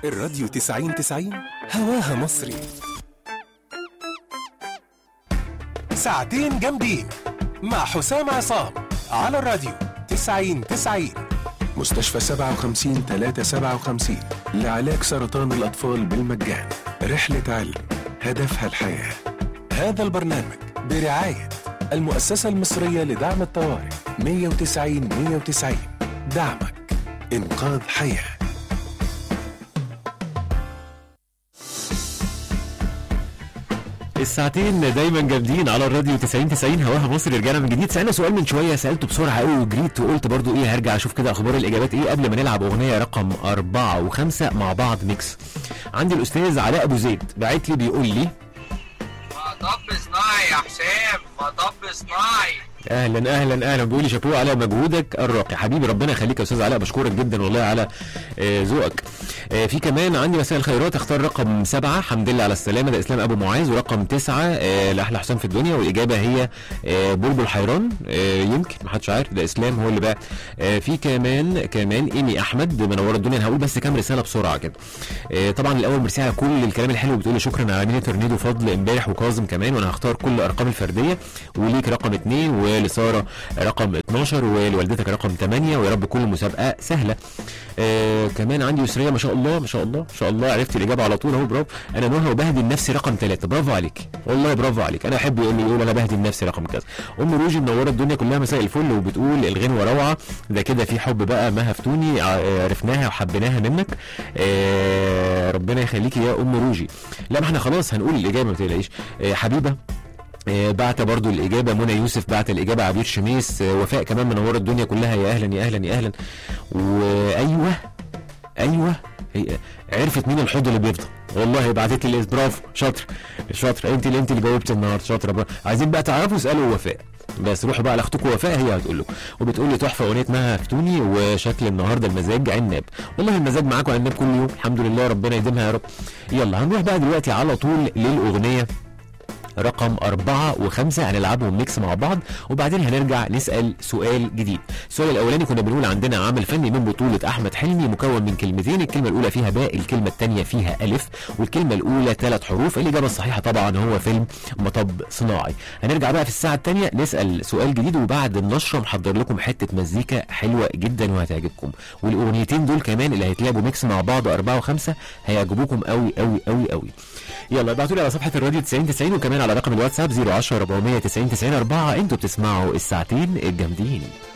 الراديو 90 90 هواها مصري ساعتين جامدين مع حسام عصام على الراديو 90 90 مستشفى 57 357 لعلاج سرطان الأطفال بالمجان رحلة علم هدفها الحياة هذا البرنامج برعاية المؤسسة المصرية لدعم الطوارئ 190 190 دعمك إنقاذ حياه الساعتين دايما جامدين على الراديو 90 90 هواها مصر رجعنا من جديد سالنا سؤال من شويه سالته بسرعه قوي وجريت وقلت برضو ايه هرجع اشوف كده اخبار الاجابات ايه قبل ما نلعب اغنيه رقم أربعة وخمسة مع بعض ميكس عندي الاستاذ علاء ابو زيد باعت لي بيقول لي مطب صناعي يا حسام مطب صناعي اهلا اهلا اهلا بيقول لي شابوه على مجهودك الراقي حبيبي ربنا يخليك يا استاذ علاء بشكرك جدا والله على آه، ذوقك آه، في كمان عندي مساء الخيرات اختار رقم سبعة حمد لله على السلامه ده اسلام ابو معاذ ورقم تسعة آه، لاحلى حسام في الدنيا والاجابه هي آه، بلبل حيران آه، يمكن ما حدش عارف ده اسلام هو اللي بقى آه، في كمان كمان ايمي احمد منوره الدنيا انا هقول بس كام رساله بسرعه كده آه، طبعا الاول ميرسي على كل الكلام الحلو بتقول لي شكرا على ميني تورنيدو فضل امبارح وكاظم كمان وانا هختار كل الارقام الفرديه وليك رقم اثنين ولساره رقم 12 ولوالدتك رقم 8 ويا رب كل مسابقه سهله آه كمان عندي يسريه ما شاء الله ما شاء الله ما شاء الله عرفت الاجابه على طول اهو برافو انا نهى وبهدل نفسي رقم 3 برافو عليك والله برافو عليك انا احب يقول لي يقول انا بهدل نفسي رقم كذا ام روجي منوره الدنيا كلها مساء الفل وبتقول الغنوه روعه ده كده في حب بقى ما هفتوني ع- عرفناها وحبيناها منك آه ربنا يخليكي يا ام روجي لا ما احنا خلاص هنقول الاجابه ما تقلقيش آه حبيبه آه، بعت برضو الإجابة منى يوسف بعت الإجابة عبير شميس آه، وفاء كمان منورة الدنيا كلها يا أهلا يا أهلا يا أهلا وأيوه أيوه هي عرفت مين الحوض اللي بيفضل والله بعتت لي الاسم برافو شاطر شاطر انت اللي انت اللي جاوبت النهارده شاطره برافو عايزين بقى تعرفوا اسالوا وفاء بس روحوا بقى على اختكم وفاء هي هتقول لكم وبتقول لي تحفه اغنيه ما هفتوني وشكل النهارده المزاج عناب والله المزاج معاكم عناب كل يوم الحمد لله ربنا يديمها يا رب يلا هنروح بقى دلوقتي على طول للاغنيه رقم أربعة وخمسة هنلعبهم ميكس مع بعض وبعدين هنرجع نسأل سؤال جديد السؤال الأولاني كنا بنقول عندنا عمل فني من بطولة أحمد حلمي مكون من كلمتين الكلمة الأولى فيها باء الكلمة الثانية فيها ألف والكلمة الأولى ثلاث حروف الإجابة الصحيحة طبعا هو فيلم مطب صناعي هنرجع بقى في الساعة الثانية نسأل سؤال جديد وبعد النشرة محضر لكم حتة مزيكا حلوة جدا وهتعجبكم والأغنيتين دول كمان اللي هيتلعبوا ميكس مع بعض أربعة وخمسة هيعجبوكم قوي قوي قوي قوي يلا ابعتوا لي على صفحه الراديو 90 90 وكمان على رقم الواتساب 010 490 90 4 انتوا بتسمعوا الساعتين الجامدين